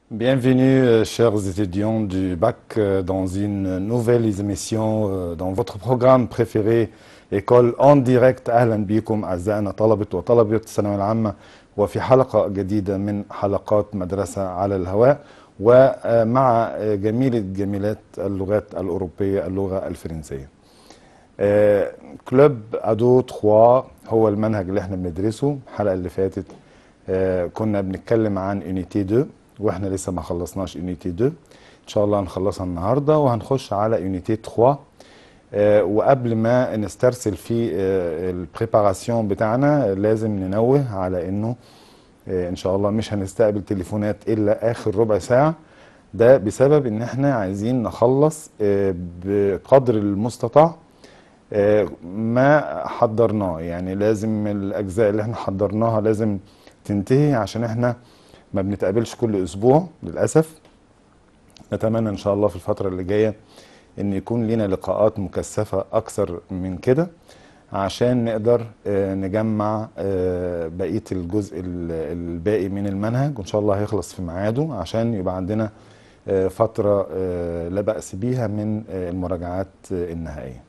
Bienvenue, euh, chers étudiants du bac, euh, dans une nouvelle émission euh, dans votre programme préféré École en direct. أهلا بكم أعزائنا طلبة وطلبة الثانوية العامة وفي حلقة جديدة من حلقات مدرسة على الهواء ومع جميلة جميلات اللغات الأوروبية اللغة الفرنسية. آه، كلوب أدو 3 هو المنهج اللي احنا بندرسه الحلقة اللي فاتت آه، كنا بنتكلم عن يونيتي 2 واحنا لسه ما خلصناش يونيتي 2 ان شاء الله هنخلصها النهارده وهنخش على يونيتي 3 آه، وقبل ما نسترسل في البريباراسيون بتاعنا لازم ننوه على انه آه، ان شاء الله مش هنستقبل تليفونات الا اخر ربع ساعه ده بسبب ان احنا عايزين نخلص آه، بقدر المستطاع آه، ما حضرناه يعني لازم الاجزاء اللي احنا حضرناها لازم تنتهي عشان احنا ما بنتقابلش كل اسبوع للاسف نتمنى ان شاء الله في الفتره اللي جايه ان يكون لنا لقاءات مكثفه اكثر من كده عشان نقدر آه، نجمع آه، بقيه الجزء ال- الباقي من المنهج وان شاء الله هيخلص في ميعاده عشان يبقى عندنا آه، فتره آه، لا باس بيها من آه، المراجعات آه، النهائيه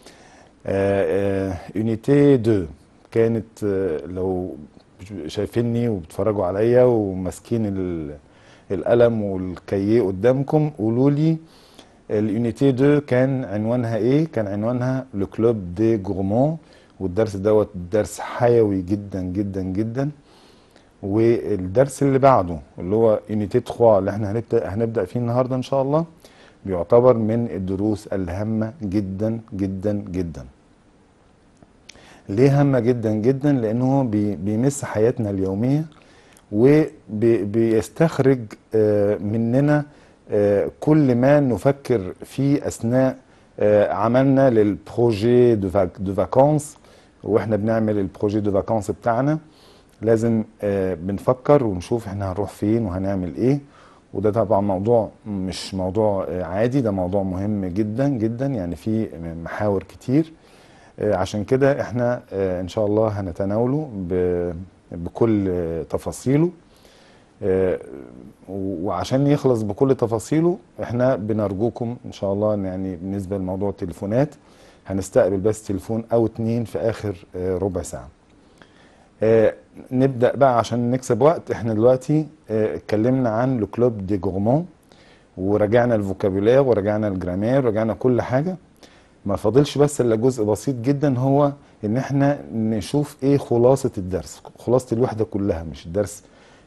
يونيتي 2 كانت آه، لو شايفيني وبتفرجوا عليا وماسكين ال- القلم والكاييه قدامكم قولوا لي اليونيتي 2 كان عنوانها ايه كان عنوانها لو كلوب دي جورمون والدرس دوت درس حيوي جدا جدا جدا والدرس اللي بعده اللي هو يونيتي 3 اللي احنا هنبدا هنبدا فيه النهارده ان شاء الله بيعتبر من الدروس الهامه جدا جدا جدا ليه هامه جدا جدا لانه بي- بيمس حياتنا اليوميه وبيستخرج مننا آه، كل ما نفكر فيه اثناء آه، عملنا للبروجي دو فاك- دو فاكونس واحنا بنعمل البروجي دو فاكونس بتاعنا لازم آه، بنفكر ونشوف احنا هنروح فين وهنعمل ايه وده طبعا موضوع مش موضوع آه، عادي ده موضوع مهم جدا جدا يعني في محاور كتير آه، عشان كده احنا آه، ان شاء الله هنتناوله ب- بكل آه، تفاصيله آه، وعشان يخلص بكل تفاصيله احنا بنرجوكم ان شاء الله إن يعني بالنسبه لموضوع التليفونات هنستقبل بس تليفون او اتنين في اخر آه، ربع ساعه آه، نبدا بقى عشان نكسب وقت احنا دلوقتي آه، اتكلمنا عن لو كلوب دي جورمون وراجعنا الفوكابولير وراجعنا الجرامير وراجعنا كل حاجه ما فاضلش بس الا جزء بسيط جدا هو ان احنا نشوف ايه خلاصه الدرس خلاصه الوحده كلها مش الدرس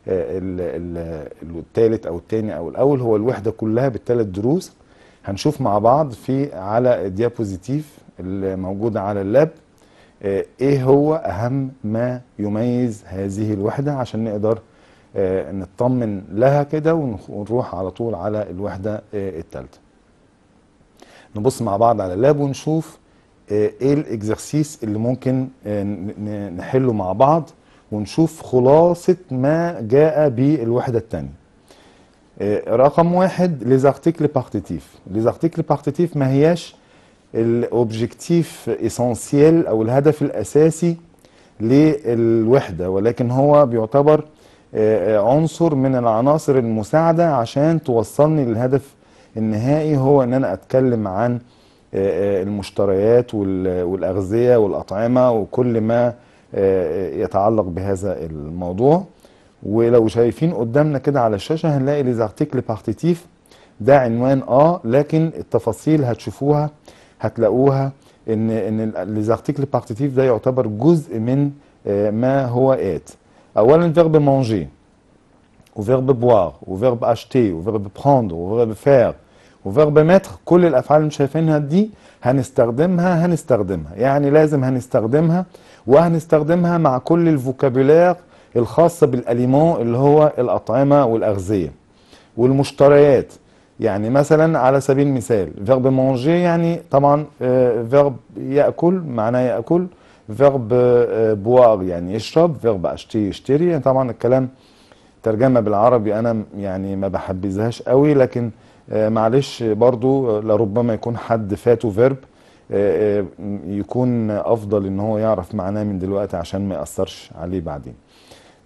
الثالث او الثاني او الاول هو الوحده كلها بالثلاث دروس هنشوف مع بعض في على الديابوزيتيف اللي موجوده على اللاب آه، ايه هو اهم ما يميز هذه الوحده عشان نقدر آه، نطمن لها كده ونخ- ونروح على طول على الوحده الثالثه نبص مع بعض على اللاب ونشوف آه، ايه الاكزرسيس اللي ممكن آه، ن- ن- نحله مع بعض ونشوف خلاصة ما جاء بالوحدة الثانية رقم واحد les articles partitifs les articles partitifs ما هياش الاوبجكتيف اسونسيال او الهدف الاساسي للوحدة ولكن هو بيعتبر آه، آه، عنصر من العناصر المساعدة عشان توصلني للهدف النهائي هو ان انا اتكلم عن آه، آه، المشتريات وال- والاغذية والاطعمة وكل ما آه، يتعلق بهذا الموضوع ولو شايفين قدامنا كده على الشاشة هنلاقي les articles partitifs ده عنوان اه لكن التفاصيل هتشوفوها هتلاقوها ان ان les articles partitifs ده يعتبر جزء من آه، ما هو آت اولا verbe manger و verbe boire و verbe acheter و verbe prendre و verbe faire و verbe mettre كل الافعال اللي شايفينها دي هنستخدمها هنستخدمها يعني لازم هنستخدمها وهنستخدمها مع كل الفوكابولير الخاصة بالاليمون اللي هو الاطعمة والاغذية والمشتريات يعني مثلا على سبيل المثال verbe manger يعني طبعا آه، verbe يأكل معناه يأكل verbe آه، boire يعني يشرب verbe acheter يشتري يعني طبعا الكلام ترجمة بالعربي أنا يعني ما بحبذهاش قوي لكن آه، معلش برضو آه، لربما يكون حد فاته فيرب آه، آه، يكون أفضل إن هو يعرف معناه من دلوقتي عشان ما يأثرش عليه بعدين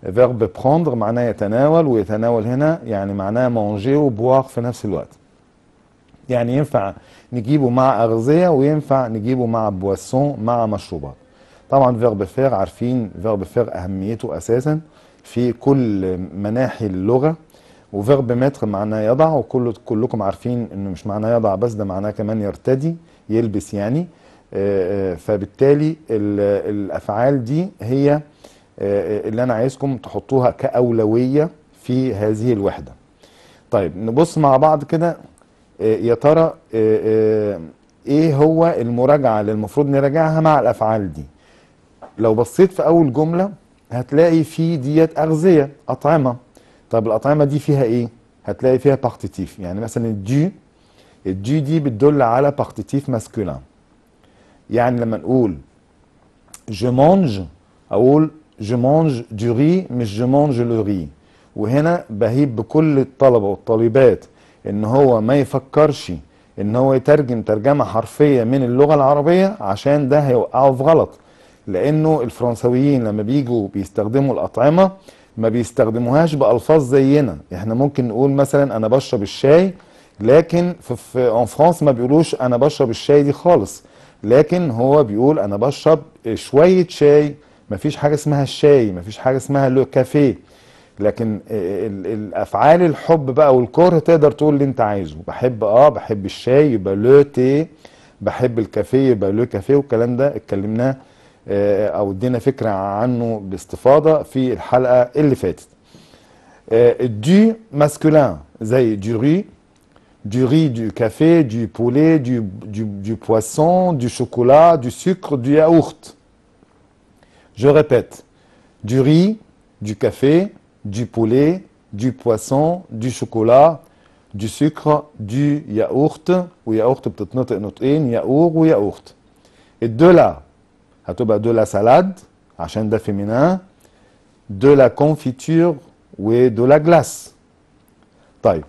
فيرب بروندر معناه يتناول ويتناول هنا يعني معناه مانجي وبوار في نفس الوقت يعني ينفع نجيبه مع أغذية وينفع نجيبه مع بواسون مع مشروبات طبعا فيرب فير عارفين فيرب فير أهميته أساسا في كل مناحي اللغة وفيرب متر معناه يضع وكل كلكم عارفين انه مش معناه يضع بس ده معناه كمان يرتدي يلبس يعني آه، آه، فبالتالي ال- الافعال دي هي آه، اللي انا عايزكم تحطوها كاولويه في هذه الوحده طيب نبص مع بعض كده آه، يا ترى آه، آه، ايه هو المراجعه اللي المفروض نراجعها مع الافعال دي لو بصيت في اول جمله هتلاقي في ديت اغذيه اطعمه طب الاطعمه دي فيها ايه هتلاقي فيها بارتيتيف يعني مثلا الدي الدي دي بتدل على بارتيتيف ماسكولين يعني لما نقول je mange اقول je mange du riz مش je mange le riz وهنا بهيب بكل الطلبه والطالبات ان هو ما يفكرش ان هو يترجم ترجمه حرفيه من اللغه العربيه عشان ده هيوقعه في غلط لانه الفرنسويين لما بيجوا بيستخدموا الاطعمه ما بيستخدموهاش بالفاظ زينا احنا ممكن نقول مثلا انا بشرب الشاي لكن في في ان فرانس ما بيقولوش انا بشرب الشاي دي خالص لكن هو بيقول انا بشرب شويه شاي مفيش حاجه اسمها الشاي مفيش حاجه اسمها لو كافيه لكن ال- الافعال الحب بقى والكره تقدر تقول اللي انت عايزه بحب اه بحب الشاي يبقى لو تي بحب الكافيه يبقى لو كافيه والكلام ده اتكلمناه آه، او ادينا فكره عنه باستفاضه في الحلقه اللي فاتت دي ماسكولين زي du riz du riz, du café, du poulet, du, du, du poisson, du chocolat, du sucre, du yaourt. Je répète, du riz, du café, du poulet, du poisson, du chocolat, du sucre, du yaourt وياورت بتتنطق نطقين ياور وياورت الدولا هتبقى دولا سالاد عشان ده فيمينان de la confiture وده la glace طيب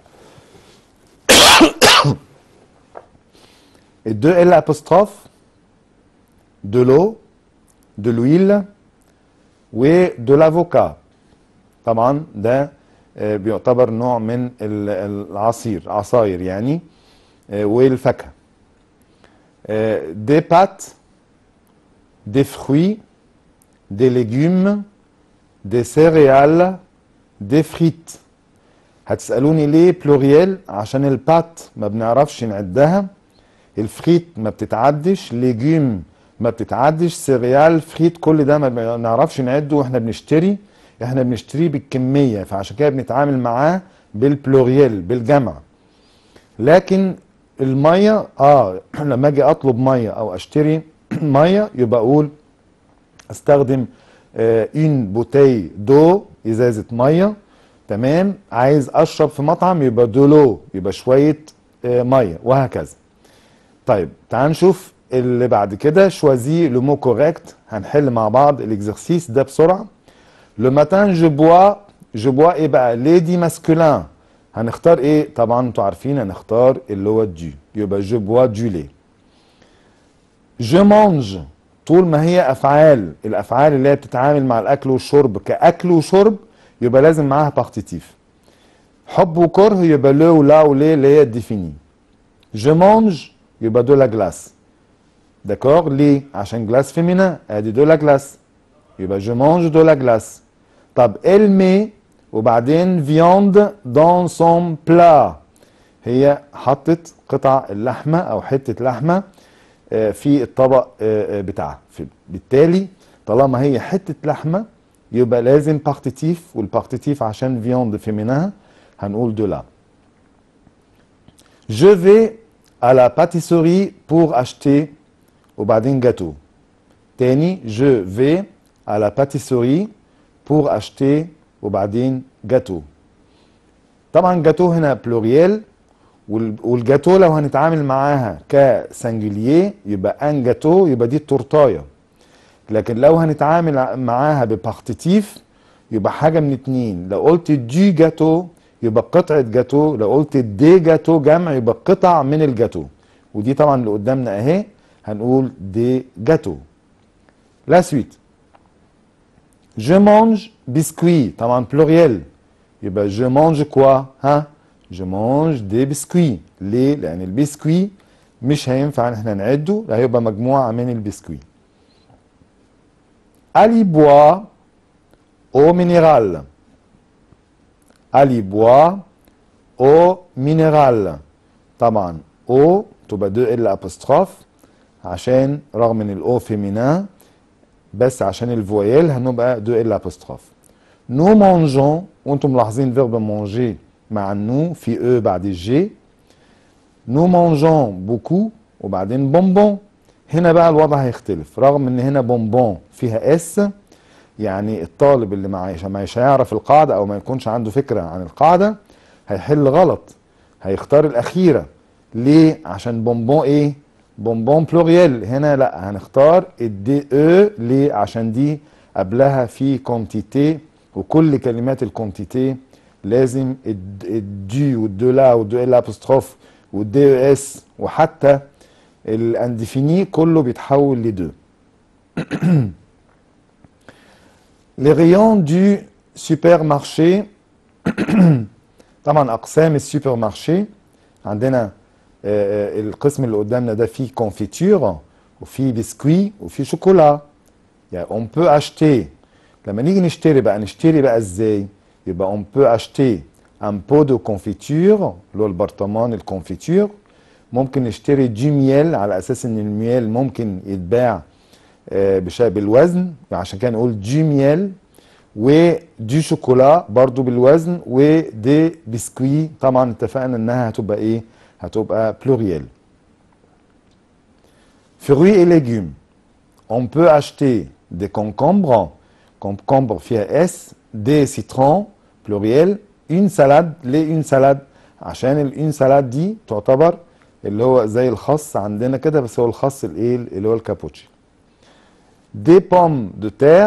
et de L apostrophe, de l'eau, de l'huile وده l'avocat طبعا ده آه، بيعتبر نوع من ال- العصير عصاير يعني آه، والفاكهة آه، des pâtes des fruits des légumes des céréales des frites هتسألوني ليه بلوريال عشان البات ما بنعرفش نعدها الفريت ما بتتعدش ليجيم ما بتتعدش سيريال فريت كل ده ما بنعرفش نعده واحنا بنشتري احنا بنشتريه بالكمية فعشان كده بنتعامل معاه بالبلوريال بالجمع لكن المية اه لما اجي اطلب مية او اشتري مية يبقى اقول استخدم اون بوتي دو ازازة مية تمام عايز اشرب في مطعم يبقى دولو يبقى شوية آه، مية وهكذا طيب تعال نشوف اللي بعد كده شوازي لو مو كوريكت هنحل مع بعض الاكزرسيس ده بسرعة لو ماتان جو بوا جو بوا ايه بقى ليدي ماسكولين هنختار ايه طبعا انتوا عارفين هنختار اللي هو الدو يبقى جو بوا دو لي جو مانج طول ما هي افعال الافعال اللي هي بتتعامل مع الاكل والشرب كاكل وشرب يبقى لازم معاها بارتيتيف حب وكره يبقى لو ولا وليه اللي هي الديفيني جو مانج يبقى دو لا جلاس داكور ليه عشان جلاس فيمينا ادي دو لا جلاس يبقى جو مانج دو لا جلاس طب elle met وبعدين viande dans son plat هي حطت قطع اللحمه او حته لحمه آه، في الطبق آه، آه، بتاعها في- بالتالي طالما هي حته لحمه يبقى لازم بارتيتيف والبارتيتيف عشان فيوند فيمينها هنقول دو لا Je vais à la pâtisserie pour acheter وبعدين gâteau. تاني je vais à la pâtisserie pour acheter وبعدين gâteau. طبعا جاتو هنا بلوريال وال- والجاتو لو هنتعامل معاها كسنجلييه يبقى ان جاتو يبقى دي التورتايه لكن لو هنتعامل ع- معاها ببارتيتيف يبقى حاجه من اتنين لو قلت دي جاتو يبقى قطعه جاتو لو قلت دي جاتو جمع يبقى قطع من الجاتو ودي طبعا اللي قدامنا اهي هنقول دي جاتو لا سويت Je mange biscuits طبعا pluriel يبقى je mange quoi ها je mange des biscuits ليه لان البسكوي مش هينفع ان احنا نعده ده هيبقى مجموعه من البسكوي Ali boit eau minérale. Ali boit eau minérale. طبعا او تبقى دو ال ابوستروف عشان رغم ان الاو فيمينا بس عشان الفويل هنبقى دو ال ابوستروف نو مانجون وانتم ملاحظين فيرب مانجي مع النو في او بعد الجي نو مانجون بوكو وبعدين بونبون هنا بقى الوضع هيختلف رغم ان هنا بونبون فيها اس يعني الطالب اللي معايش مش هيعرف القاعده او ما يكونش عنده فكره عن القاعده هيحل غلط هيختار الاخيره ليه عشان بونبون ايه بونبون بلوريال هنا لا هنختار الدي او ليه عشان دي قبلها في كونتيتي وكل كلمات الكونتيتي لازم الدي والدو لا والدو ال ابوستروف والدي او اس وحتى الانديفيني كله بيتحول لدو Les rayons du supermarché طبعا اقسام السوبر مارشي عندنا آه، القسم اللي قدامنا ده فيه كونفيتور وفيه بسكوي وفيه شوكولا يعني اون بو اشتي لما نيجي نشتري بقى نشتري بقى ازاي يبقى اون بو اشتي ان بو دو كونفيتور اللي هو البرطمان الكونفيتور ممكن نشتري دي ميل على اساس ان الميل ممكن يتباع آه، بشا بالوزن عشان كده نقول دي ميل ودي شوكولا برضو بالوزن ودي بسكوي طبعا اتفقنا انها هتبقى ايه هتبقى بلوريال fruits et légumes on peut acheter des concombres concombre فيها اس des citrons pluriel une salade ليه une salade عشان الان سالاد دي تعتبر اللي هو زي الخس عندنا كده بس هو الخس الايه اللي هو الكابوتشي دي بوم دو تير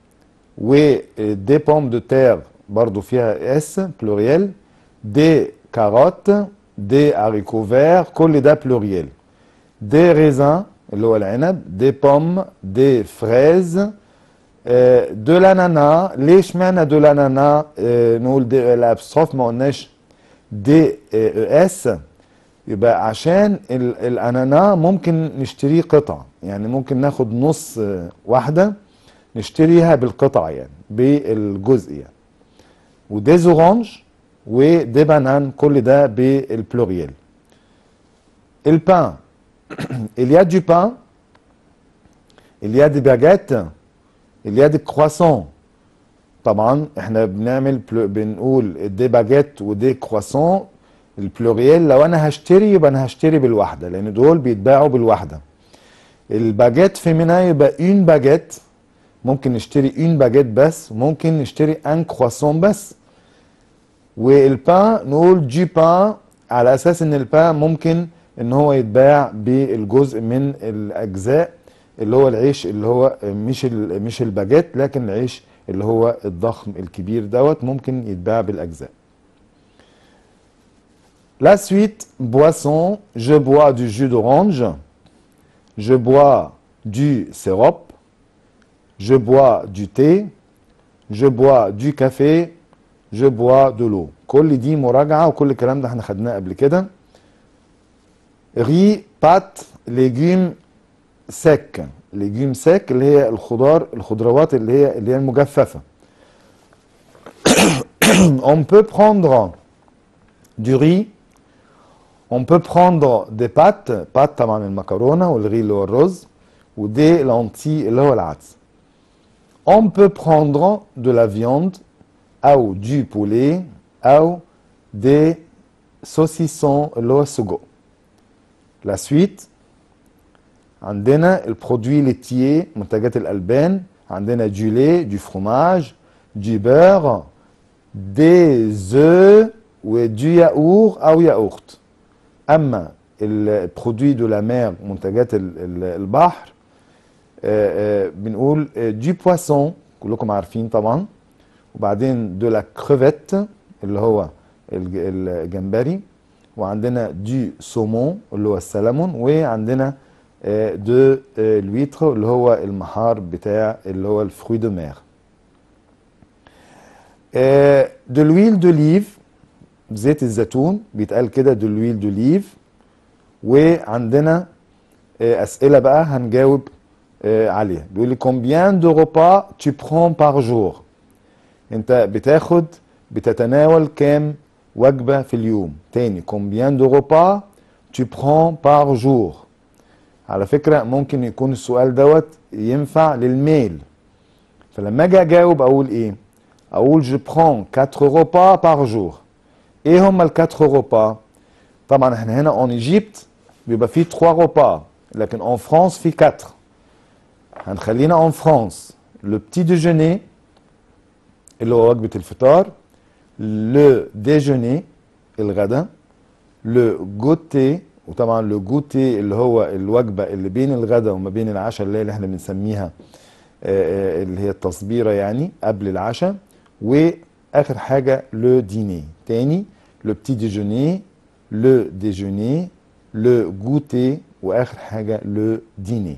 ودي بوم دو تير برضو فيها اس بلوريال دي كاروت دي هاريكو فير كل ده بلوريال دي ريزان اللي هو العنب دي بوم دي فريز آه، دو لانانا ليش معنى دو لانانا آه، نقول دي الابستروف ما قلناش دي آه، اس يبقى عشان ال- الانانا ممكن نشتريه قطع يعني ممكن ناخد نص آه، واحده نشتريها بالقطع يعني بالجزء يعني ودي زورانج ودي بانان كل ده بالبلوريال البان il y a du pain il y a des baguettes il y a des croissants طبعا احنا بنعمل بلو- بنقول دي باجيت ودي كرواسون البلوريال لو انا هشتري يبقى انا هشتري بالواحده لان دول بيتباعوا بالواحده الباجيت فيمينا يبقى اون باجيت ممكن نشتري اون باجيت بس وممكن نشتري ان كرواسون بس والبان نقول جي بان على اساس ان البان ممكن ان هو يتباع بالجزء من الاجزاء اللي هو العيش اللي هو مش ال- مش الباجيت لكن العيش اللي هو الضخم الكبير دوت ممكن يتباع بالاجزاء La suite, boisson, je bois du jus d'orange, je bois du sirop, je bois du thé, je bois du café, je bois de l'eau. كل دي مراجعة وكل الكلام ده احنا خدناه قبل كده. ري بات ليجيم سك ليجيم سك اللي هي الخضار الخضروات اللي هي اللي هي المجففة. On peut prendre du riz On peut prendre des pâtes, pâtes طبعا المكرونة والغي اللي هو الرز ودي لانتي اللي هو العدس. On peut prendre de la viande أو du poulet أو des saucissons اللي هو السجق. La suite عندنا البرودوي ليتيي منتجات الألبان عندنا du lait, du fromage, du beurre, des œufs ودي ياقور أو ياقورت. اما البرودوي دو لا مير منتجات ال- ال- البحر آه، آه، بنقول دي بواسون كلكم عارفين طبعا وبعدين دو لا كريفيت اللي هو الج- الجمبري وعندنا دي سومون اللي هو السلمون وعندنا آه، دو آه، الويتر اللي هو المحار بتاع اللي هو الفروي دو مير آه، de l'huile d'olive زيت الزيتون بيتقال كده de l'huile d'olive وعندنا آه، اسئله بقى هنجاوب آه، عليها بيقول لي combien de repas tu prends par jour انت بتاخد بتتناول كام وجبه في اليوم تاني combien de repas tu prends par jour على فكره ممكن يكون السؤال دوت ينفع للميل فلما اجي اجاوب اقول ايه اقول je prends 4 repas par jour ايه هم ال 4 repas طبعا احنا هنا اون ايجيبت بيبقى فيه 3 repas لكن اون فرانس في 4 هنخلينا اون فرانس لو بتي ديجوني اللي هو وجبه الفطار لو ديجوني الغداء لو جوتي وطبعا لو جوتي اللي هو الوجبه اللي بين الغداء وما بين العشاء اللي هي اللي احنا بنسميها آه، آه، اللي هي التصبيره يعني قبل العشاء واخر حاجه لو ديني تاني لو بتي ديجوني لو ديجوني لو جوتي واخر حاجه لو ديني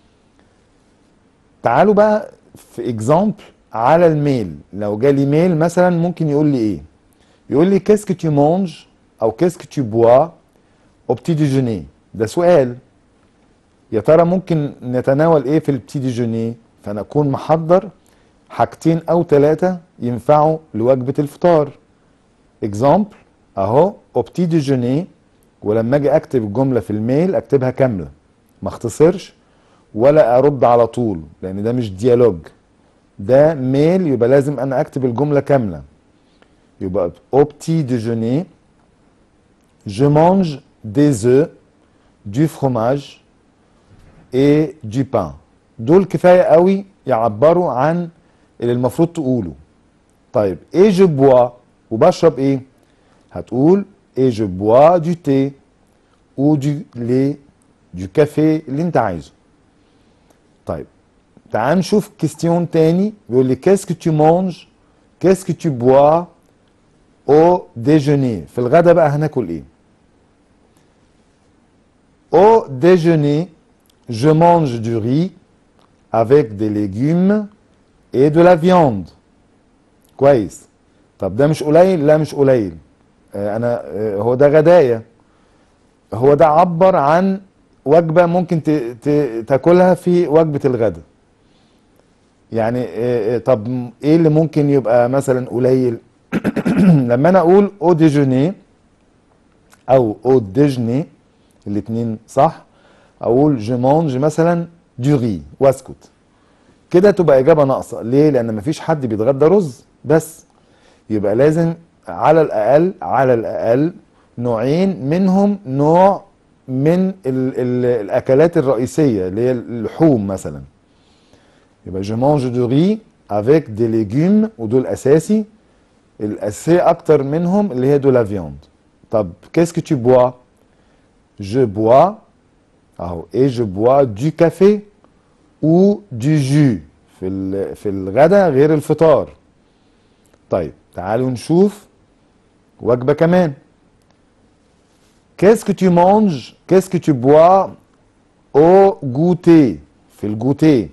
تعالوا بقى في اكزامبل على الميل لو جالي ميل مثلا ممكن يقول لي ايه يقول لي كاسكو tu مونج او كاسكو tu بوا au petit déjeuner ده سؤال يا ترى ممكن نتناول ايه في البتي ديجوني فانا اكون محضر حاجتين او ثلاثه ينفعوا لوجبه الفطار اكزامبل اهو au petit déjeuner ولما اجي اكتب الجمله في الميل اكتبها كامله ما اختصرش ولا ارد على طول لان ده مش ديالوج ده ميل يبقى لازم انا اكتب الجمله كامله يبقى au petit déjeuner je mange des œufs du fromage et du pain دول كفايه قوي يعبروا عن اللي المفروض تقوله طيب ايه je bois وبشرب ايه هتقول et je bois du thé ou du lait du café اللي انت عايزه طيب تعال نشوف كيستيون تاني بيقول لي qu'est-ce que tu manges qu'est-ce que tu bois au déjeuner في الغدا بقى هناكل ايه au déjeuner je mange du riz avec des légumes et de la viande كويس طب ده مش قليل لا مش قليل آه، انا آه، هو ده غدايا هو ده عبر عن وجبه ممكن ت- ت- تاكلها في وجبه الغداء يعني آه، آه، طب ايه اللي ممكن يبقى مثلا قليل لما انا اقول او ديجوني او او ديجني الاثنين صح اقول جو مانج مثلا دو ري واسكت كده تبقى اجابه ناقصه ليه لان مفيش حد بيتغدى رز بس يبقى لازم على الاقل على الاقل نوعين منهم نوع من ال ال الاكلات الرئيسيه اللي هي اللحوم مثلا يبقى جو مانج دو ري افيك دي ليجوم ودول اساسي الاساسيه اكتر منهم اللي هي دو لا فياند طب كيسكو tu bois je bois اهو et je bois du café ou du jus في ال- في الغدا غير الفطار طيب تعالوا نشوف وجبه كمان qu'est-ce que tu manges qu'est-ce que tu bois au goûter في الجوتيه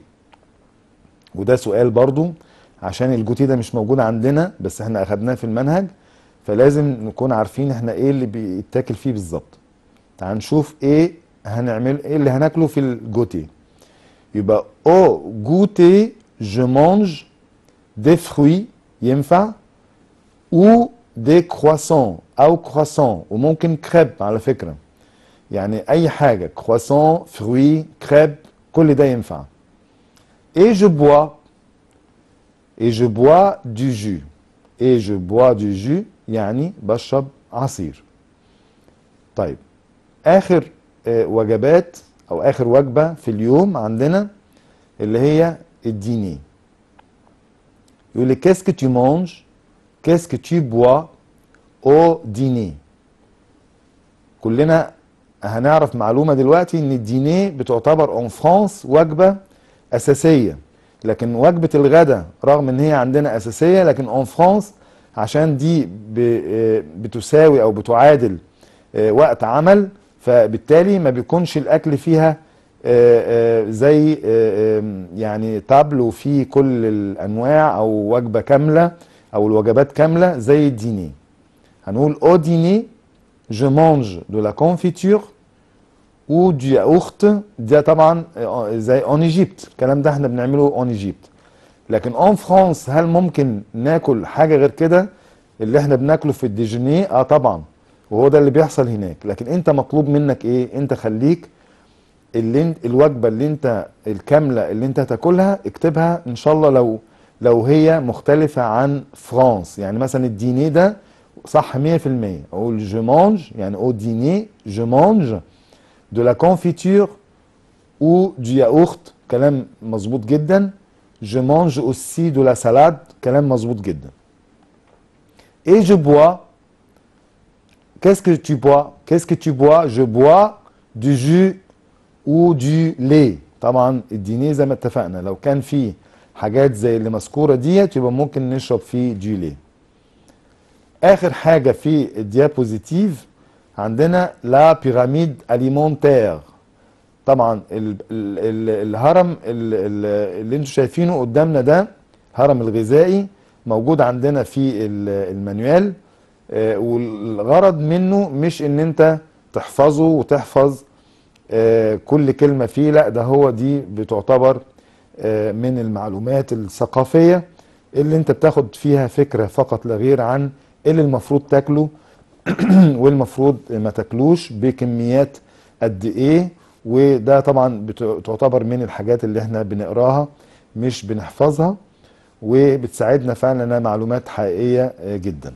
وده سؤال برضو عشان الجوتيه ده مش موجود عندنا بس احنا اخدناه في المنهج فلازم نكون عارفين احنا ايه اللي بيتاكل فيه بالظبط تعال نشوف ايه هنعمل ايه اللي هناكله في الجوتيه يبقى او جوتيه جو مانج دي فروي ينفع ou des croissants او croissant وممكن كريب على فكرة يعني اي حاجة croissant fruit كريب كل ده ينفع et je bois et je bois du jus et je bois du jus يعني بشرب عصير طيب اخر آه، وجبات او اخر وجبة في اليوم عندنا اللي هي الديني يقول لي qu'est-ce que tu manges qu'est-ce que tu bois au dîner كلنا هنعرف معلومة دلوقتي ان الدينيه بتعتبر اون فرانس وجبة اساسية لكن وجبة الغداء رغم ان هي عندنا اساسية لكن اون فرانس عشان دي ب- آه، بتساوي او بتعادل آه، وقت عمل فبالتالي ما بيكونش الاكل فيها آه، آه، زي آه، آه، يعني تابل وفيه كل الانواع او وجبه كامله او الوجبات كامله زي الديني هنقول au dîner je mange de la confiture ou du yaourt ده طبعا آه، زي en Egypte الكلام ده احنا بنعمله en Egypte لكن en France هل ممكن ناكل حاجه غير كده اللي احنا بناكله في الديجوني اه طبعا وهو ده اللي بيحصل هناك لكن انت مطلوب منك ايه انت خليك اللي انت الوجبه اللي انت الكامله اللي انت هتاكلها اكتبها ان شاء الله لو لو هي مختلفه عن فرانس يعني مثلا الديني ده صح 100% اقول جو مانج يعني او ديني جو مانج de la confiture ou du yaourt كلام مظبوط جدا je mange aussi de la salade كلام مظبوط جدا et je bois qu'est-ce que tu bois qu'est-ce que tu bois je bois du jus ou du lait طبعا الديني زي ما اتفقنا لو كان فيه حاجات زي اللي مذكوره ديت يبقى ممكن نشرب فيه دي ليه اخر حاجه في الديابوزيتيف عندنا لا بيراميد اليمونتير طبعا ال ال ال الهرم ال ال اللي انتم شايفينه قدامنا ده الهرم الغذائي موجود عندنا في ال- المانيوال آه، والغرض منه مش ان انت تحفظه وتحفظ آه، كل كلمة فيه لا ده هو دي بتعتبر آه، من المعلومات الثقافية اللي انت بتاخد فيها فكرة فقط لا غير عن ايه اللي المفروض تاكله والمفروض ما تاكلوش بكميات قد ايه وده طبعا بت- تعتبر من الحاجات اللي احنا بنقراها مش بنحفظها وبتساعدنا فعلا انها معلومات حقيقية آه، جدا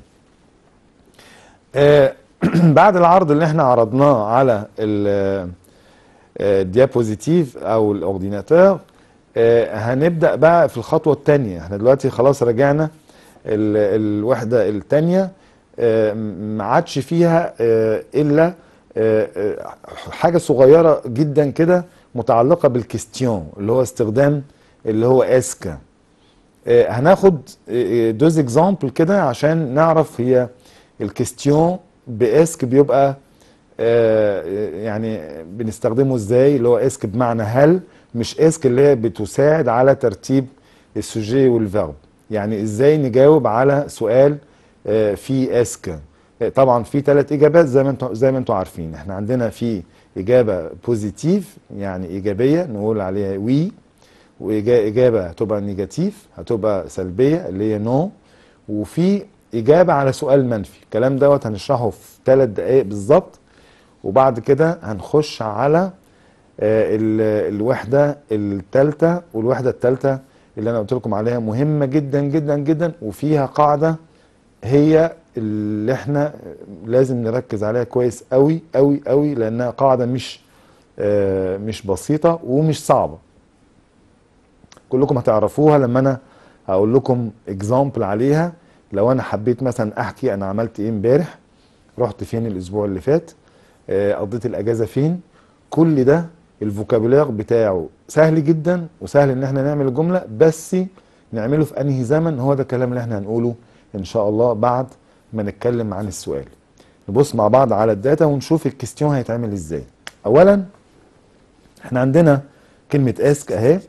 آه، بعد العرض اللي احنا عرضناه على ال- آه، الديابوزيتيف او الاورديناتور آه، هنبدا بقى في الخطوه الثانيه احنا دلوقتي خلاص رجعنا ال- الوحده الثانيه ما عادش فيها آه، الا آه، آه، حاجه صغيره جدا كده متعلقه بالكستيون اللي هو استخدام اللي هو اسكا آه، هناخد آه، دوز اكزامبل كده عشان نعرف هي الكستيون باسك بيبقى آه، يعني بنستخدمه ازاي اللي هو اسك بمعنى هل مش اسك اللي هي بتساعد على ترتيب السوجي والفيرب يعني ازاي نجاوب على سؤال آه، في اسك آه، طبعا في ثلاث اجابات زي ما انتم زي ما انتم عارفين احنا عندنا في اجابه بوزيتيف يعني ايجابيه نقول عليها وي واجابه هتبقى نيجاتيف هتبقى سلبيه اللي هي نو وفي اجابه على سؤال منفي الكلام دوت هنشرحه في ثلاث دقائق بالظبط وبعد كده هنخش على آه، ال- الوحده الثالثه والوحده الثالثه اللي انا قلت لكم عليها مهمه جدا جدا جدا وفيها قاعده هي اللي احنا لازم نركز عليها كويس قوي قوي قوي لانها قاعده مش آه، مش بسيطه ومش صعبه كلكم هتعرفوها لما انا هقول لكم اكزامبل عليها لو انا حبيت مثلا احكي انا عملت ايه امبارح رحت فين الاسبوع اللي فات آه، قضيت الاجازه فين كل ده الفوكابولير بتاعه سهل جدا وسهل ان احنا نعمل الجمله بس نعمله في انهي زمن هو ده الكلام اللي احنا هنقوله ان شاء الله بعد ما نتكلم عن السؤال نبص مع بعض على الداتا ونشوف الكستيون هيتعمل ازاي اولا احنا عندنا كلمه اسك اهي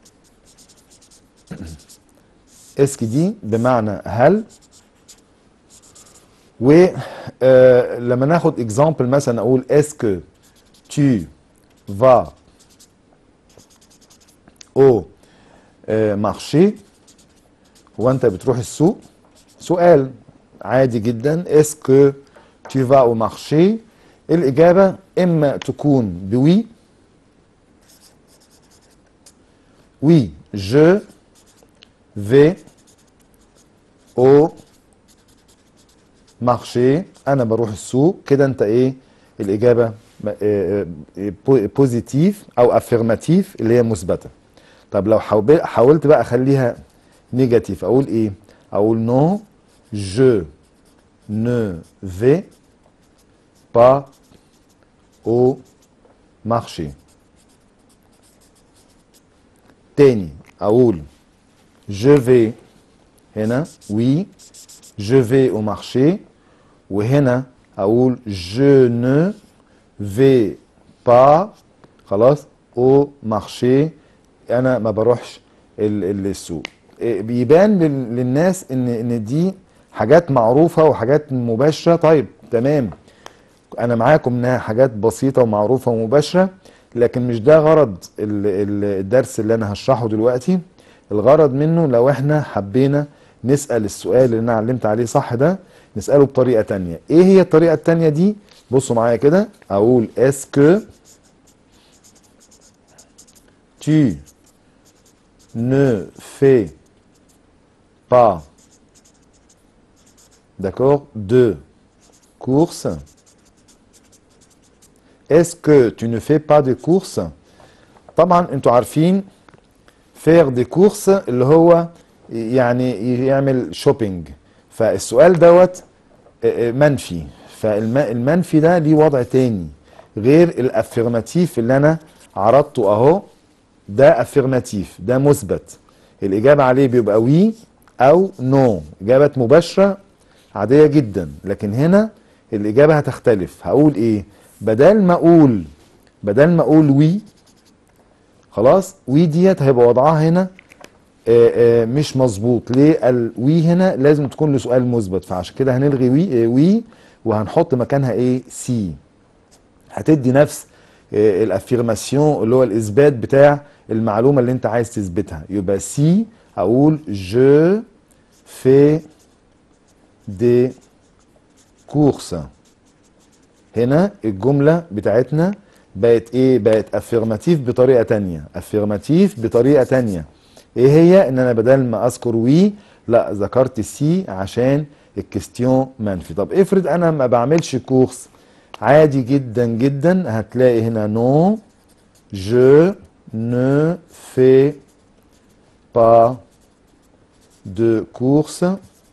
اسك دي بمعنى هل ولما ناخد اكزامبل مثلا اقول اسكو tu vas au euh, marché هو انت بتروح السوق سؤال عادي جدا اسكو tu vas au marché الاجابه اما تكون بوي oui je vais au marché انا بروح السوق كده انت ايه الاجابه بوزيتيف او افيرماتيف اللي هي مثبته طب لو حاول- حاولت بقى اخليها نيجاتيف اقول ايه اقول نو je ne vais pas au marché تاني اقول je vais هنا oui je vais au marché وهنا اقول je ne vais pas خلاص au marché انا ما بروحش ال- ال- السوق آه، بيبان لل- للناس ان ان دي حاجات معروفه وحاجات مباشره طيب تمام انا معاكم انها حاجات بسيطه ومعروفه ومباشره لكن مش ده غرض ال- ال- الدرس اللي انا هشرحه دلوقتي الغرض منه لو احنا حبينا نسال السؤال اللي انا علمت عليه صح ده نساله بطريقه تانية ايه هي الطريقه التانية دي بصوا معايا كده اقول اسكو tu ne fais pas d'accord de course Est-ce que tu ne fais pas de course طبعا انتوا عارفين faire des courses اللي هو يعني يعمل شوبينج فالسؤال دوت اه، اه، منفي فالمنفي ده ليه وضع تاني غير الافirmatif اللي انا عرضته اهو ده افirmatif ده مثبت الاجابه عليه بيبقى وي او نو اجابه مباشره عاديه جدا لكن هنا الاجابه هتختلف هقول ايه بدل ما اقول بدل ما اقول وي خلاص وي ديت هيبقى وضعها هنا آه، آه، مش مظبوط ليه الوي هنا لازم تكون لسؤال مثبت فعشان كده هنلغي وي آه، وي وهنحط مكانها ايه سي هتدي نفس آه، الافيرماسيون اللي هو الاثبات بتاع المعلومه اللي انت عايز تثبتها يبقى سي اقول je fais des courses هنا الجمله بتاعتنا بقت ايه بقت افيرماتيف بطريقه تانية افيرماتيف بطريقه تانية ايه هي ان انا بدل ما اذكر وي لا ذكرت سي عشان الكستيون منفي طب افرض انا ما بعملش كورس عادي جدا جدا هتلاقي هنا نو je ne fais pas de course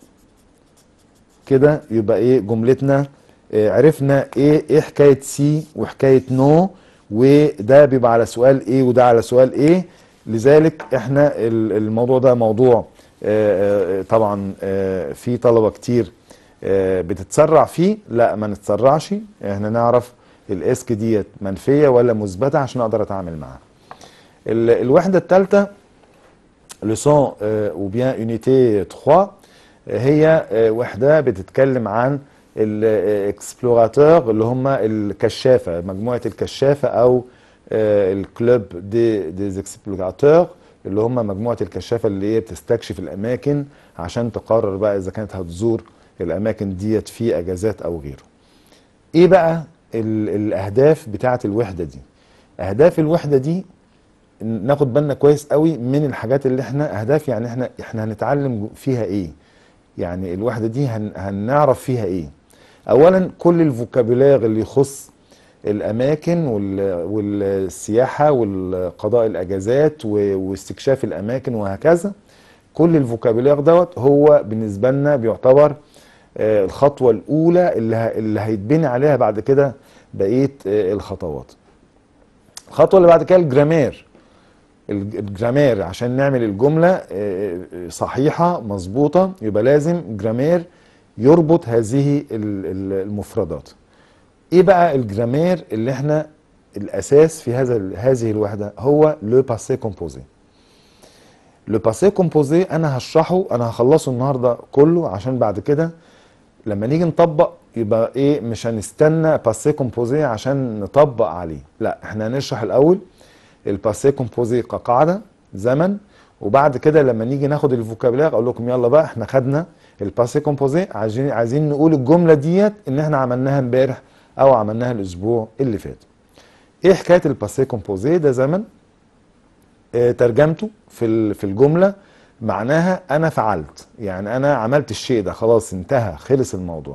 كده يبقى ايه جملتنا آه، عرفنا ايه ايه حكايه سي وحكايه نو وده بيبقى على سؤال ايه وده على سؤال ايه لذلك احنا ال- الموضوع ده موضوع آه، آه، طبعا آه، في طلبه كتير آه، بتتسرع فيه لا ما نتسرعش احنا نعرف الاسك ديت منفيه ولا مثبته عشان اقدر اتعامل معاها ال- الوحده الثالثه لسون او بيان يونيتي 3 هي آه، وحده بتتكلم عن الاكسبلوراتور اللي هم الكشافه مجموعه الكشافه او آه، الكلوب دي دي اكسبلوراتور اللي هم مجموعه الكشافه اللي هي بتستكشف الاماكن عشان تقرر بقى اذا كانت هتزور الاماكن ديت في اجازات او غيره. ايه بقى ال- الاهداف بتاعه الوحده دي؟ اهداف الوحده دي ناخد بالنا كويس قوي من الحاجات اللي احنا اهداف يعني احنا احنا هنتعلم فيها ايه يعني الوحده دي هن هنعرف فيها ايه اولا كل الفوكابولير اللي يخص الاماكن وال- والسياحه والقضاء الاجازات و- واستكشاف الاماكن وهكذا كل الفوكابولير دوت هو بالنسبه لنا بيعتبر آه، الخطوه الاولى اللي ه- اللي هيتبني عليها بعد كده بقيه آه، الخطوات الخطوه اللي بعد كده الجرامير الج- الجرامير عشان نعمل الجملة آه، آه، صحيحة مظبوطة يبقى لازم جرامير يربط هذه ال- ال- المفردات ايه بقى الجرامير اللي احنا الاساس في هذا ال- هذه الوحدة هو لو باسي كومبوزي لو باسي كومبوزي انا هشرحه انا هخلصه النهارده كله عشان بعد كده لما نيجي نطبق يبقى ايه مش هنستنى باسي كومبوزي عشان نطبق عليه لا احنا هنشرح الاول الباسي كومبوزي كقاعده زمن وبعد كده لما نيجي ناخد الفوكابولير اقول لكم يلا بقى احنا خدنا الباسي كومبوزي عايزين عايزين نقول الجمله ديت ان احنا عملناها امبارح او عملناها الاسبوع اللي فات ايه حكايه الباسي كومبوزي ده زمن آه، ترجمته في ال- في الجمله معناها انا فعلت يعني انا عملت الشيء ده خلاص انتهى خلص الموضوع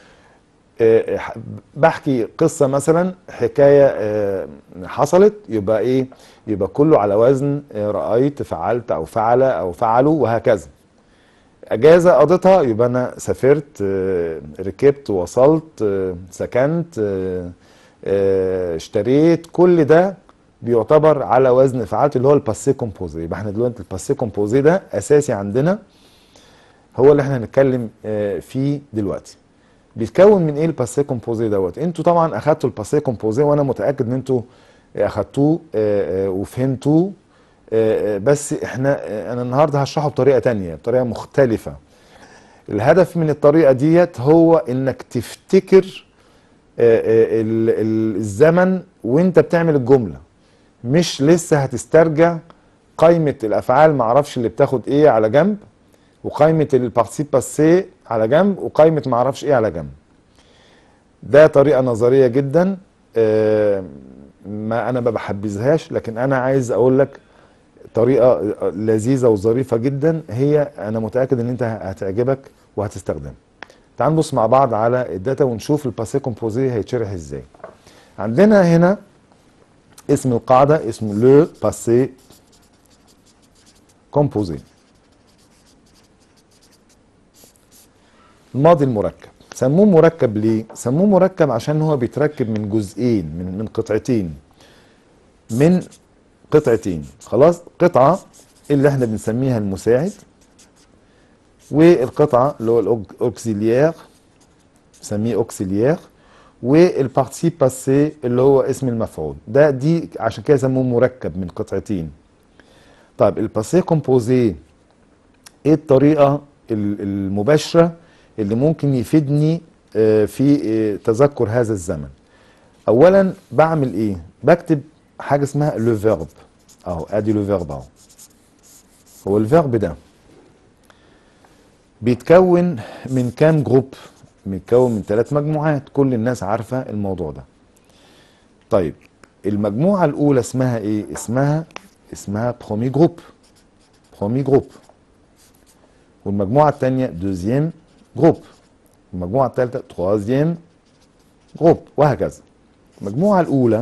آه، ح- بحكي قصة مثلا حكاية آه، حصلت يبقى ايه يبقى كله على وزن آه، رأيت فعلت او فعل او فعلوا وهكذا اجازة قضيتها يبقى انا سافرت آه، ركبت وصلت آه، سكنت آه، آه، اشتريت كل ده بيعتبر على وزن فعلت اللي هو الباسي كومبوزي يبقى احنا دلوقتي الباسي كومبوزي ده اساسي عندنا هو اللي احنا هنتكلم آه، فيه دلوقتي بيتكون من ايه الباسي كومبوزي دوت انتوا طبعا اخدتوا الباسي كومبوزي وانا متاكد ان انتوا اخدتوه آه، آه، وفهمتوه آه، آه، بس احنا آه، انا النهارده هشرحه بطريقه تانية بطريقه مختلفه الهدف من الطريقه ديت هو انك تفتكر آه، آه، ال- ال- الزمن وانت بتعمل الجمله مش لسه هتسترجع قائمه الافعال معرفش اللي بتاخد ايه على جنب وقائمه البارتيسيب باسي على جنب وقائمه معرفش ايه على جنب ده طريقه نظريه جدا آه، ما انا ما بحبذهاش لكن انا عايز اقول لك طريقه لذيذه وظريفه جدا هي انا متاكد ان انت هتعجبك وهتستخدمها تعال نبص مع بعض على الداتا ونشوف الباسي كومبوزي هيتشرح ازاي عندنا هنا اسم القاعده اسمه لو باسي كومبوزي الماضي المركب سموه مركب ليه سموه مركب عشان هو بيتركب من جزئين من من قطعتين من قطعتين خلاص قطعه اللي احنا بنسميها المساعد والقطعه اللي هو الاوكسيليير بنسميه اوكسيليير والبارتيسيب باسي اللي هو اسم المفعول ده دي عشان كده سموه مركب من قطعتين طيب الباسي كومبوزي ايه الطريقه ال- المباشره اللي ممكن يفيدني آه، في آه، تذكر هذا الزمن اولا بعمل ايه بكتب حاجه اسمها لو فيرب اهو ادي لو فيرب اهو هو الفيرب ده بيتكون من كام جروب بيتكون من ثلاث مجموعات كل الناس عارفه الموضوع ده طيب المجموعه الاولى اسمها ايه اسمها اسمها برومي جروب برومي جروب والمجموعه الثانيه دوزيام جروب المجموعه الثالثه تروازيام جروب وهكذا المجموعه الاولى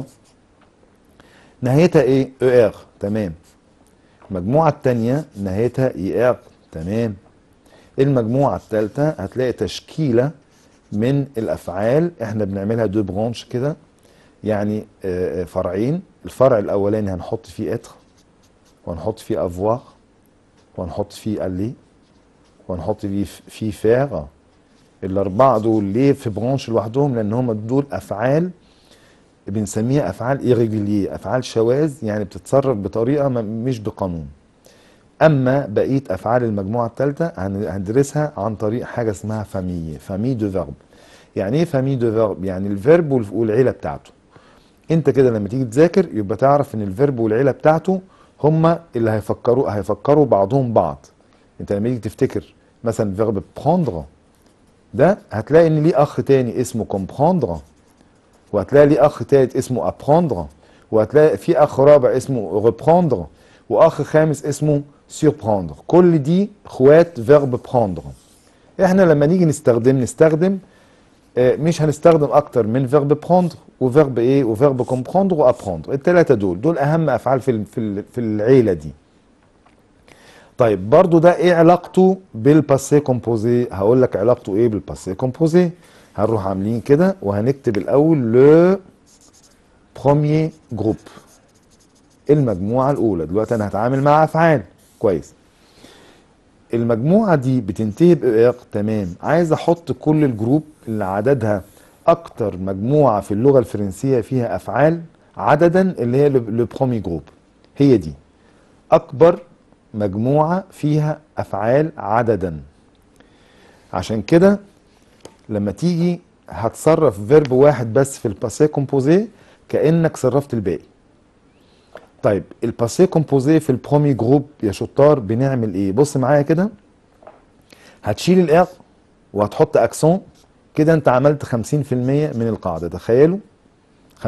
نهايتها ايه او ار تمام المجموعه الثانيه نهايتها اي ار تمام المجموعه الثالثه هتلاقي تشكيله من الافعال احنا بنعملها دو برانش كده يعني آه، آه، فرعين الفرع الاولاني هنحط فيه اتر وهنحط فيه افوار وهنحط فيه الي وهنحط فيه فيه فير الاربعه دول ليه في برانش لوحدهم لان هم دول افعال بنسميها افعال ايريجوليه افعال شواذ يعني بتتصرف بطريقه ما- مش بقانون اما بقيه افعال المجموعه الثالثه هندرسها عن طريق حاجه اسمها فامي فامي دو فيرب يعني ايه فامي دو فيرب يعني الفيرب والف- والعيله بتاعته انت كده لما تيجي تذاكر يبقى تعرف ان الفيرب والعيله بتاعته هما اللي هيفكروا هيفكروا بعضهم بعض انت لما تيجي تفتكر مثلا فيرب بروندر ده هتلاقي ان ليه اخ تاني اسمه كومبروندر وهتلاقي ليه اخ تالت اسمه ابروندر وهتلاقي في اخ رابع اسمه ريبروندر واخ خامس اسمه سيربروندر كل دي اخوات فيرب بروندر احنا لما نيجي نستخدم نستخدم آه، مش هنستخدم اكتر من فيرب بروندر وفيرب ايه وفيرب كومبروندر وابروندر الثلاثه دول دول اهم افعال في ال- في ال- في العيله دي طيب برضو ده ايه علاقته بالباسي كومبوزي هقول لك علاقته ايه بالباسي كومبوزي هنروح عاملين كده وهنكتب الاول لو بروميير جروب المجموعه الاولى دلوقتي انا هتعامل مع افعال كويس المجموعه دي بتنتهي بإيق تمام عايز احط كل الجروب اللي عددها اكتر مجموعه في اللغه الفرنسيه فيها افعال عددا اللي هي لو برومي جروب هي دي اكبر مجموعه فيها افعال عددا عشان كده لما تيجي هتصرف فيرب واحد بس في الباسي كومبوزي كانك صرفت الباقي طيب الباسي كومبوزي في البرومي جروب يا شطار بنعمل ايه بص معايا كده هتشيل الار وهتحط اكسون كده انت عملت 50% من القاعده تخيلوا 50%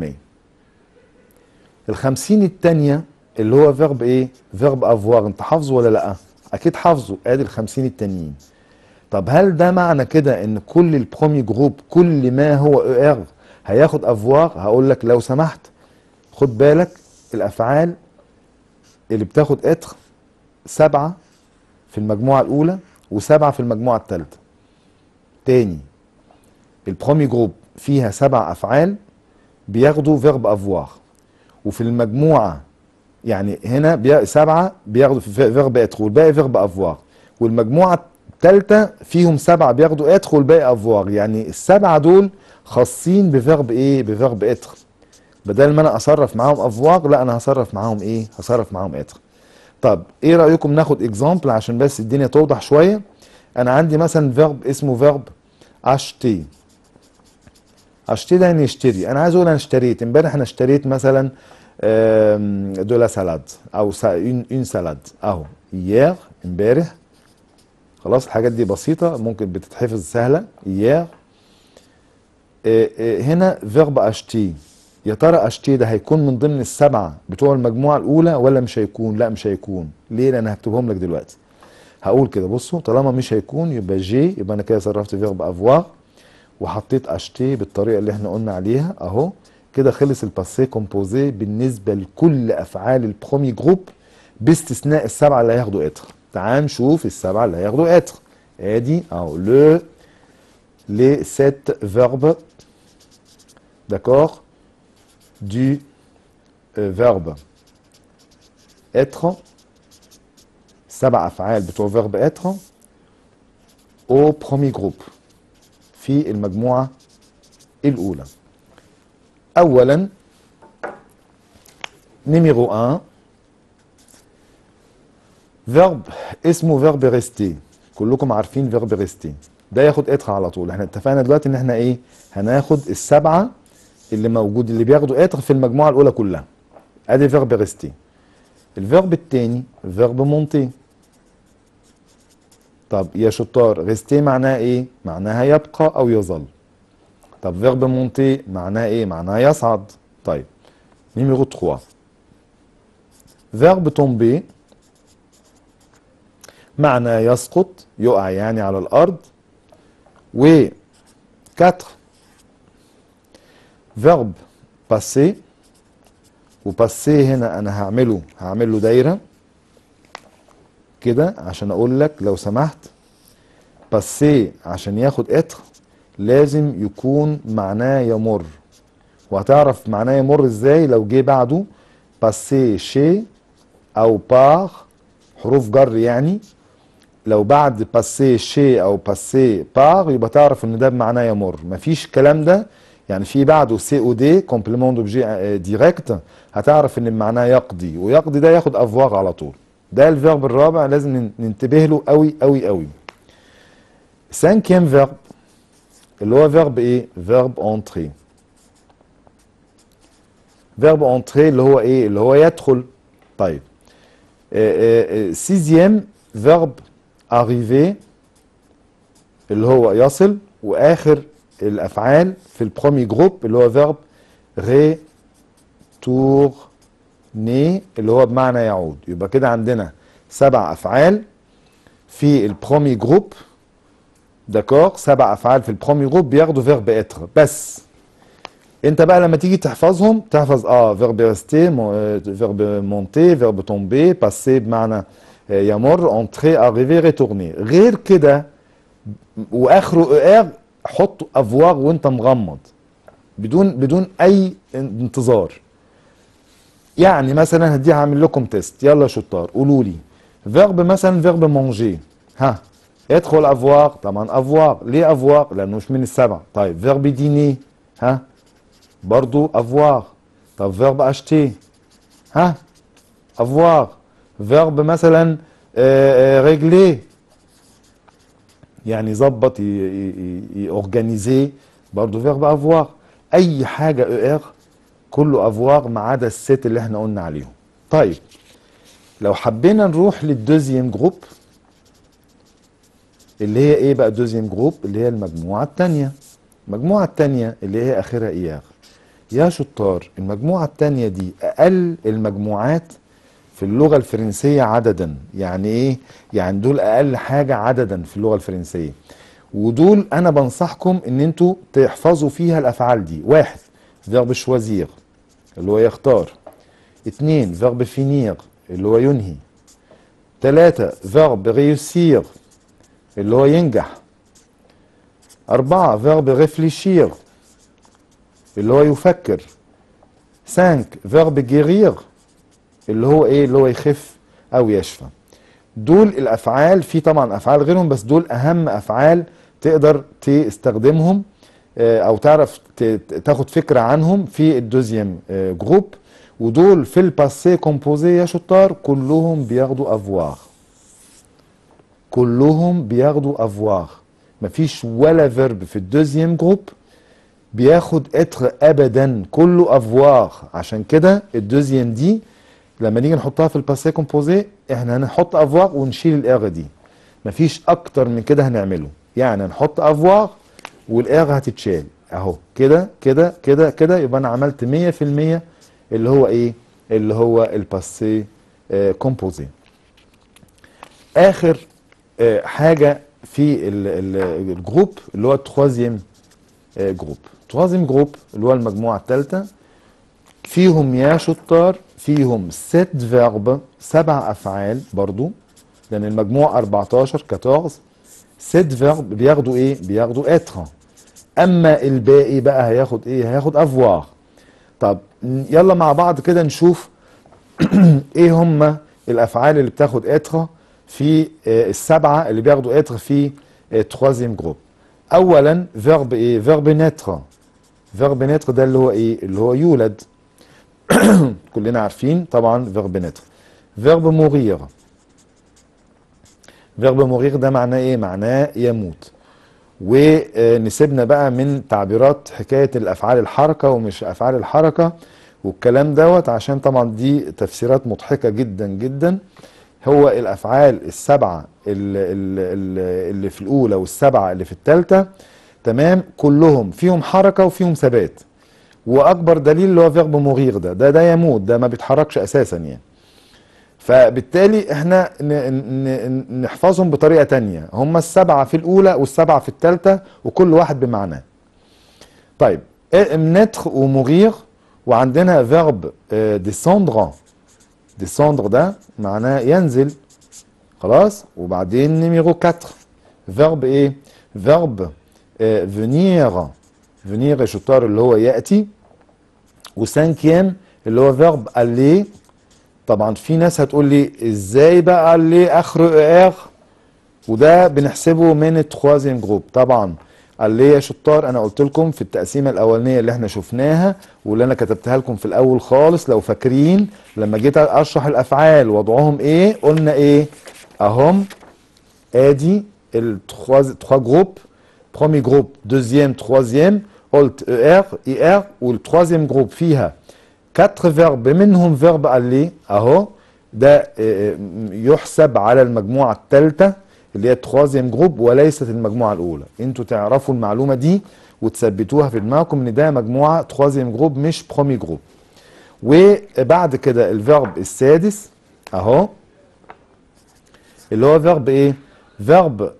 ال 50 التانية اللي هو فيرب ايه فيرب افوار انت حافظه ولا لا اكيد حافظه ادي ال 50 التانيين طب هل ده معنى كده ان كل البرومي جروب كل ما هو او ار هياخد افوار هقول لك لو سمحت خد بالك الافعال اللي بتاخد اتر سبعة في المجموعة الأولى وسبعة في المجموعة الثالثة تاني البرومي جروب فيها سبع أفعال بياخدوا فيرب افوار وفي المجموعة يعني هنا بي... سبعة بياخدوا في فيرب اتر والباقي فيرب افوار والمجموعة الثالثة فيهم سبعة بياخدوا اتر والباقي افوار يعني السبعة دول خاصين بفيرب ايه بفيرب اتر بدل ما انا اصرف معاهم افواق لا انا هصرف معاهم ايه هصرف معاهم اتر طب ايه رايكم ناخد اكزامبل عشان بس الدنيا توضح شويه انا عندي مثلا فيرب اسمه فيرب اشتي اشتري ده يعني يشتري انا عايز اقول انا اشتريت امبارح انا اشتريت مثلا آم، دو لا سالاد او سا اون اون سالاد اهو يير امبارح خلاص الحاجات دي بسيطه ممكن بتتحفظ سهله يير آه، آه، هنا فيرب اشتي يا ترى اشتي ده هيكون من ضمن السبعه بتوع المجموعه الاولى ولا مش هيكون لا مش هيكون ليه لان هكتبهم لك دلوقتي هقول كده بصوا طالما مش هيكون يبقى جي يبقى انا كده صرفت فيرب افوار وحطيت اشتي بالطريقه اللي احنا قلنا عليها اهو كده خلص الباسي كومبوزي بالنسبه لكل افعال البرومي جروب باستثناء السبعه اللي هياخدوا اتر تعال نشوف السبعه اللي هياخدوا اتر ادي اهو لو les sept verbes d'accord du euh, verbe être سبع افعال بتوع verbe être au premier groupe في المجموعه الاولى اولا نيميرو 1 فيرب اسمه فيرب ريستي كلكم عارفين فيرب ريستي ده ياخد اتر على طول احنا اتفقنا دلوقتي ان احنا ايه هناخد السبعه اللي موجود اللي بياخدوا اتر في المجموعه الاولى كلها ادي فيرب ريستي الفيرب التاني فيرب مونتي طب يا شطار ريستي معناها ايه معناها يبقى او يظل طب فيرب مونتي معناها ايه معناها يصعد طيب نيميرو 3 فيرب تومبي معنى يسقط يقع يعني على الارض و 4 فيرب باسي وباسي هنا انا هعمله هعمل له دايره كده عشان اقول لك لو سمحت باسي عشان ياخد اتر لازم يكون معناه يمر وهتعرف معناه يمر ازاي لو جه بعده باسي شي او بار حروف جر يعني لو بعد باسي شي او باسي بار يبقى تعرف ان ده بمعناه يمر مفيش الكلام ده يعني في بعده سي او دي كومبليمون دوبجي ديريكت هتعرف ان معناه يقضي ويقضي ده ياخد افواغ على طول ده الفيرب الرابع لازم نن- ننتبه له قوي قوي قوي سانكيام فيرب اللي هو فيرب ايه فيرب انتري فيرب انتري اللي هو ايه اللي هو يدخل طيب سيزيام فيرب arriver اللي هو يصل واخر الافعال في البرومي جروب اللي هو فيرب ريتورني اللي هو بمعنى يعود يبقى كده عندنا سبع افعال في البرومي جروب داكور سبع افعال في البرومي جروب بياخدوا فيرب اتر بس انت بقى لما تيجي تحفظهم تحفظ اه فيرب ريستي فيرب مونتي فيرب تومبي باسي بمعنى آه، يمر انتري اريفي ريتورني غير كده واخره ار حط افواغ وانت مغمض بدون بدون اي انتظار يعني مثلا هدي هعمل لكم تيست يلا يا شطار قولوا لي فيرب مثلا فيرب مونجي ها ادخل افواغ طبعا افواغ ليه افواغ لانه مش من السبعه طيب فيرب ديني ها برضو افواغ طب فيرب اشتي ها افواغ فيرب مثلا ريجلي يعني يظبط يورجانيزي برضه فيرب افواغ اي حاجه او ار كله افواغ ما عدا الست اللي احنا قلنا عليهم طيب لو حبينا نروح للدوزيام جروب اللي هي ايه بقى الدوزيام جروب اللي هي المجموعه الثانيه المجموعه الثانيه اللي هي اخرها اياغ يا شطار المجموعه الثانيه دي اقل المجموعات في اللغه الفرنسيه عددا يعني ايه يعني دول اقل حاجه عددا في اللغه الفرنسيه ودول انا بنصحكم ان انتوا تحفظوا فيها الافعال دي واحد فيرب شوازير اللي هو يختار اتنين فيرب فينير اللي هو ينهي تلاتة فيرب ريوسير اللي هو ينجح أربعة فيرب ريفليشير اللي هو يفكر سانك فيرب جيرير اللي هو ايه اللي هو يخف او يشفى دول الافعال في طبعا افعال غيرهم بس دول اهم افعال تقدر تستخدمهم آه، او تعرف ت- ت- تاخد فكره عنهم في الدوزيام آه، جروب ودول في الباسي كومبوزي يا شطار كلهم بياخدوا افوار كلهم بياخدوا افوار مفيش ولا فيرب في الدوزيام جروب بياخد اتر ابدا كله افوار عشان كده الدوزيام دي لما نيجي نحطها في الباسي كومبوزي احنا هنحط افوار ونشيل الاغ دي مفيش اكتر من كده هنعمله يعني هنحط افوار والاغ هتتشال اهو كده كده كده كده يبقى انا عملت 100% اللي هو ايه اللي هو الباسي آه كومبوزي اخر آه حاجه في ال- ال- الجروب اللي هو التروازيام آه جروب التروازيام جروب اللي هو المجموعه الثالثه فيهم يا شطار فيهم ست فيرب سبع افعال برضو لان المجموع 14 14 ست فيرب بياخدوا ايه بياخدوا اتر اما الباقي بقى هياخد ايه هياخد افوار طب يلا مع بعض كده نشوف ايه هم الافعال اللي بتاخد اتر في آه، السبعه اللي بياخدوا اتر في تروازيم جروب اولا فيرب ايه فيرب نتر فيرب نتر ده اللي هو ايه اللي هو يولد كلنا عارفين طبعا فيرب نتر فيرب مورير فيرب مورير ده معناه ايه معناه يموت ونسيبنا بقى من تعبيرات حكاية الأفعال الحركة ومش أفعال الحركة والكلام دوت عشان طبعا دي تفسيرات مضحكة جدا جدا هو الأفعال السبعة اللي, اللي, اللي في الأولى والسبعة اللي في الثالثة تمام كلهم فيهم حركة وفيهم ثبات وأكبر دليل اللي هو فيرب مغير ده ده ده يموت ده ما بيتحركش أساسا يعني فبالتالي احنا ن- ن- نحفظهم بطريقة تانية هم السبعة في الأولى والسبعة في الثالثة وكل واحد بمعناه طيب نتر ومغير وعندنا فيرب ديسوندر ديسوندر ده معناه ينزل خلاص وبعدين نيميرو 4 فيرب ايه فيرب فينير فينير يا شطار اللي هو يأتي وسانكيام اللي هو فيرب aller طبعا في ناس هتقول لي ازاي بقى اللي اخره ار وده بنحسبه من التروازيم جروب طبعا اللي يا شطار انا قلت لكم في التقسيمه الاولانيه اللي احنا شفناها واللي انا كتبتها لكم في الاول خالص لو فاكرين لما جيت اشرح الافعال وضعهم ايه قلنا ايه اهم ادي التخوا تخوا جروب برومي جروب دوزيام تروازيام قلت اي ار اي ار والتروازيام جروب فيها 4 فيرب منهم فيرب aller اهو ده آه، يحسب على المجموعه الثالثه اللي هي التروازيام جروب وليست المجموعه الاولى انتوا تعرفوا المعلومه دي وتثبتوها في دماغكم ان ده مجموعه تروازيام جروب مش برومي جروب وبعد كده الفيرب السادس اهو اللي هو فيرب ايه فيرب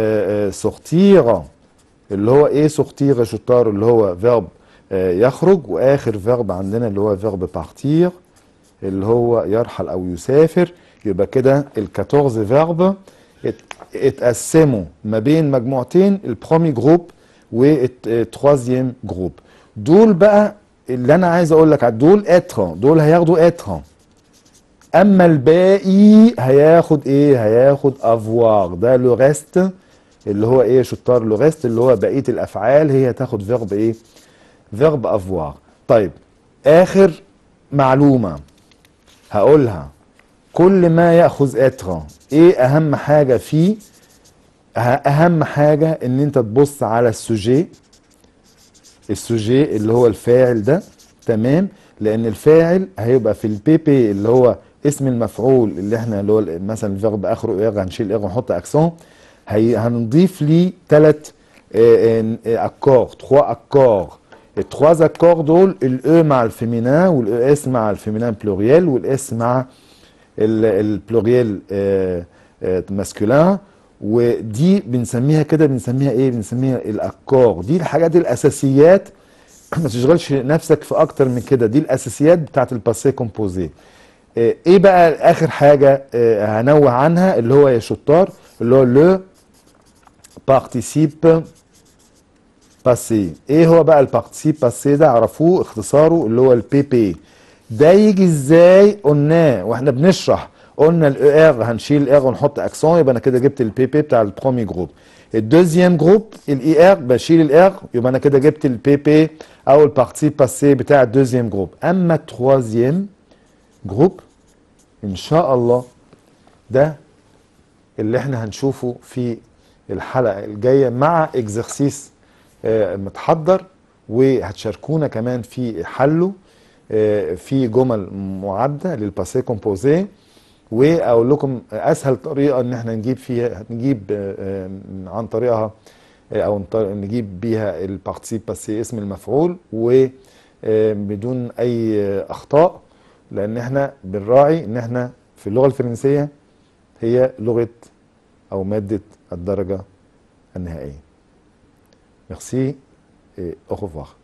سورتير اللي هو ايه سورتير يا شطار اللي هو فيرب يخرج واخر فيرب عندنا اللي هو فيرب بارتير اللي هو يرحل او يسافر يبقى كده ال 14 فيرب ات- اتقسموا ما بين مجموعتين البرومي جروب والتروازيام جروب دول بقى اللي انا عايز اقول لك على دول اتر دول هياخدوا اتر اما الباقي هياخد ايه هياخد افوار ده لو ريست اللي هو ايه يا شطار لو ريست اللي هو بقيه الافعال هي تاخد فيرب ايه فيرب افوار طيب اخر معلومه هقولها كل ما ياخذ اتر ايه اهم حاجه فيه أه- اهم حاجه ان انت تبص على السوجي السوجي اللي هو الفاعل ده تمام لان الفاعل هيبقى في البي بي اللي هو اسم المفعول اللي احنا اللي هو مثلا الفيرب اخره ايغ هنشيل ايغ ونحط اكسون هي هنضيف ليه ثلاث اكور تخوا اكور التخوا اكور دول الاو مع الفيمينان والاو اس مع الفيمينان بلوريال والاس مع البلوريال ماسكولين ودي بنسميها كده بنسميها ايه بنسميها الاكور دي الحاجات الاساسيات ما تشغلش نفسك في اكتر من كده دي الاساسيات بتاعت الباسيه كومبوزي آه، ايه بقى اخر حاجه آه، هنوه عنها اللي هو يا شطار اللي هو لو بارتيسيب باسي ايه هو بقى البارتيسيب باسي ده عرفوه اختصاره اللي هو البي بي ده يجي ازاي قلناه واحنا بنشرح قلنا الاو ار هنشيل الاغ ونحط اكسون يبقى انا كده جبت البي بي بتاع البرومي جروب الدوزيام جروب الاي ار بشيل الار يبقى انا كده جبت البي بي او البارتي باسي بتاع الدوزيام جروب اما التروازيام جروب ان شاء الله ده اللي احنا هنشوفه في الحلقه الجايه مع اكزرسيس آه، متحضر وهتشاركونا كمان في حله آه، في جمل معده للباسي كومبوزي واقول لكم اسهل طريقه ان احنا نجيب فيها نجيب آه، آه، عن طريقها آه، او نط- نجيب بيها البارتيسيب باسي اسم المفعول وبدون اي آه، اخطاء لان احنا بنراعي ان احنا في اللغه الفرنسيه هي لغه او ماده الدرجه النهائيه. Merci et au revoir.